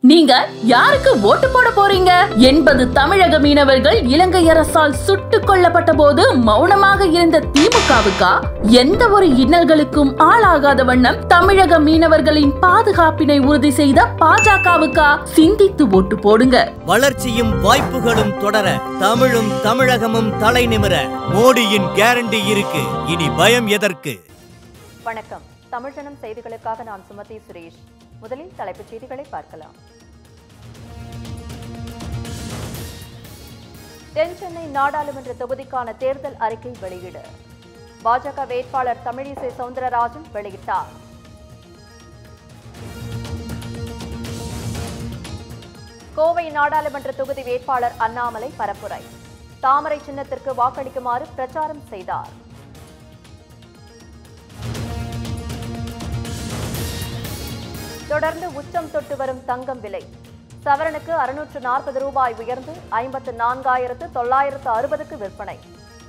நீங்க யாருக்கு ஓட்டு போட போறீங்க எண்பது தமிழக மீனவர்கள் இலங்கை அரசால் சுட்டுக் கொல்லப்பட்ட போது மௌனமாக இருந்த திமுகவுக்கா எந்த ஒரு இன்னல்களுக்கும் ஆளாகாத வண்ணம் தமிழக மீனவர்களின் பாதுகாப்பினை உறுதி செய்த பாஜகவுக்கா சிந்தித்து ஓட்டு போடுங்க வளர்ச்சியும் வாய்ப்புகளும் தொடர தமிழும் தமிழகமும் தலை நிமிர மோடியின் கேரண்டி இருக்கு இனி பயம் எதற்கு வணக்கம் தமிழ்ஜனம் செய்திகளுக்காக நான் சுமதி சுரேஷ் முதலில் தலைப்புச் செய்திகளை பார்க்கலாம் தென் சென்னை நாடாளுமன்ற தொகுதிக்கான தேர்தல் அறிக்கை வெளியீடு பாஜக வேட்பாளர் தமிழிசை சவுந்தரராஜன் வெளியிட்டார் கோவை நாடாளுமன்ற தொகுதி வேட்பாளர் அண்ணாமலை பரப்புரை தாமரை சின்னத்திற்கு வாக்களிக்குமாறு பிரச்சாரம் செய்தார் தொடர்ந்து உச்சம் தொட்டு வரும் தங்கம் விலை சவரனுக்கு அறுநூற்று நாற்பது ரூபாய் உயர்ந்து ஐம்பத்து நான்காயிரத்து தொள்ளாயிரத்து அறுபதுக்கு விற்பனை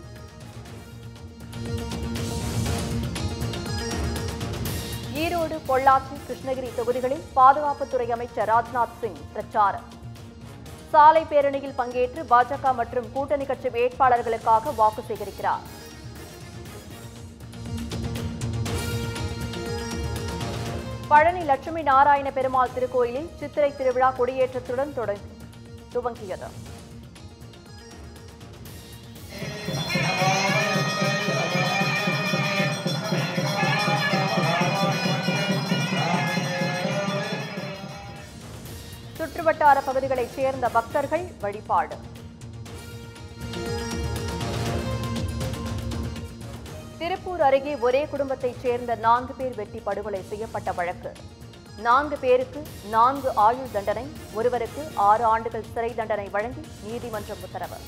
ஈரோடு பொள்ளாச்சி கிருஷ்ணகிரி தொகுதிகளில் பாதுகாப்புத்துறை அமைச்சர் ராஜ்நாத் சிங் பிரச்சாரம் சாலை பேரணியில் பங்கேற்று பாஜக மற்றும் கூட்டணி கட்சி வேட்பாளர்களுக்காக வாக்கு சேகரிக்கிறார் பழனி லட்சுமி நாராயண பெருமாள் திருக்கோயிலில் சித்திரை திருவிழா கொடியேற்றத்துடன் தொடங்கி துவங்கியது சுற்றுவட்டார பகுதிகளைச் சேர்ந்த பக்தர்கள் வழிபாடு திருப்பூர் அருகே ஒரே குடும்பத்தைச் சேர்ந்த நான்கு பேர் வெட்டி படுகொலை செய்யப்பட்ட வழக்கு நான்கு பேருக்கு நான்கு ஆயுள் தண்டனை ஒருவருக்கு ஆறு ஆண்டுகள் சிறை தண்டனை வழங்கி நீதிமன்றம் உத்தரவு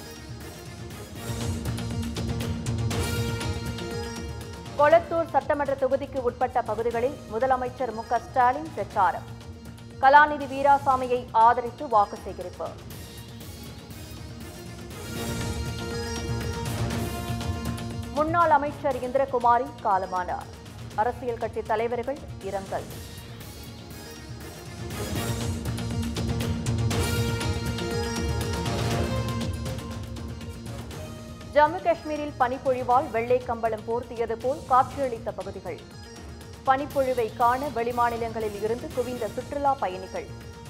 கொளத்தூர் சட்டமன்ற தொகுதிக்கு உட்பட்ட பகுதிகளில் முதலமைச்சர் மு க ஸ்டாலின் பிரச்சாரம் கலாநிதி வீராசாமியை ஆதரித்து வாக்கு சேகரிப்பு முன்னாள் அமைச்சர் இந்திரகுமாரி காலமானார் அரசியல் கட்சி தலைவர்கள் இரங்கல் ஜம்மு காஷ்மீரில் பனிப்பொழிவால் வெள்ளை கம்பளம் போர்த்தியது போல் காட்சியளித்த பகுதிகள் பனிப்பொழிவை காண வெளிமாநிலங்களில் இருந்து குவிந்த சுற்றுலா பயணிகள்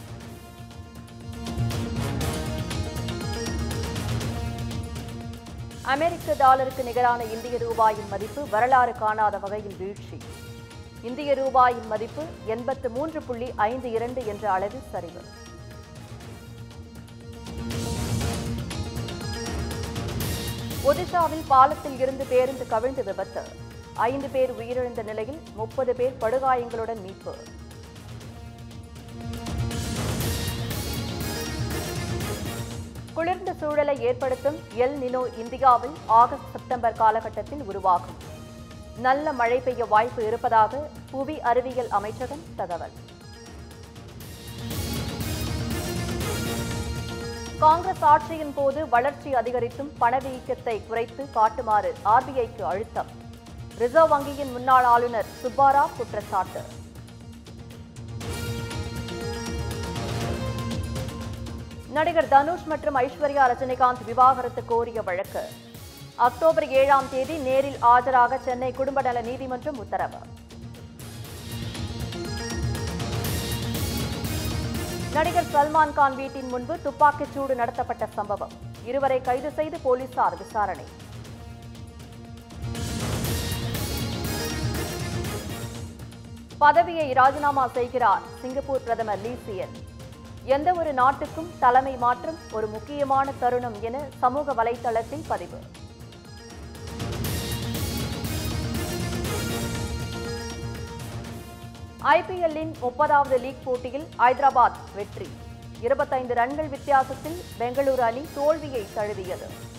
அமெரிக்க டாலருக்கு நிகரான இந்திய ரூபாயின் மதிப்பு வரலாறு காணாத வகையில் வீழ்ச்சி இந்திய ரூபாயின் மதிப்பு எண்பத்து மூன்று புள்ளி ஐந்து இரண்டு என்ற அளவில் சரிவு ஒடிஷாவில் பாலத்தில் இருந்து பேருந்து கவிழ்ந்து விபத்து ஐந்து பேர் உயிரிழந்த நிலையில் முப்பது பேர் படுகாயங்களுடன் மீட்பு குளிர்ந்த சூழலை ஏற்படுத்தும் எல் நினோ இந்தியாவில் ஆகஸ்ட் செப்டம்பர் காலகட்டத்தில் உருவாகும் நல்ல மழை பெய்ய வாய்ப்பு இருப்பதாக புவி அறிவியல் அமைச்சகம் தகவல் காங்கிரஸ் ஆட்சியின் போது வளர்ச்சி அதிகரித்தும் பணவீக்கத்தை குறைத்து காட்டுமாறு ஆர்பிஐக்கு அழுத்தம் ரிசர்வ் வங்கியின் முன்னாள் ஆளுநர் சுப்பாராவ் குற்றச்சாட்டு நடிகர் தனுஷ் மற்றும் ஐஸ்வர்யா ரஜினிகாந்த் விவாகரத்து கோரிய வழக்கு அக்டோபர் ஏழாம் தேதி நேரில் ஆஜராக சென்னை குடும்ப நல நீதிமன்றம் உத்தரவு நடிகர் சல்மான் கான் வீட்டின் முன்பு துப்பாக்கிச் சூடு நடத்தப்பட்ட சம்பவம் இருவரை கைது செய்து போலீசார் விசாரணை பதவியை ராஜினாமா செய்கிறார் சிங்கப்பூர் பிரதமர் லீ சியன் எந்த ஒரு நாட்டுக்கும் தலைமை மாற்றம் ஒரு முக்கியமான தருணம் என சமூக வலைதளத்தில் பதிவு ஐபிஎல்லின் முப்பதாவது லீக் போட்டியில் ஐதராபாத் வெற்றி இருபத்தைந்து ரன்கள் வித்தியாசத்தில் பெங்களூரு அணி தோல்வியை தழுவியது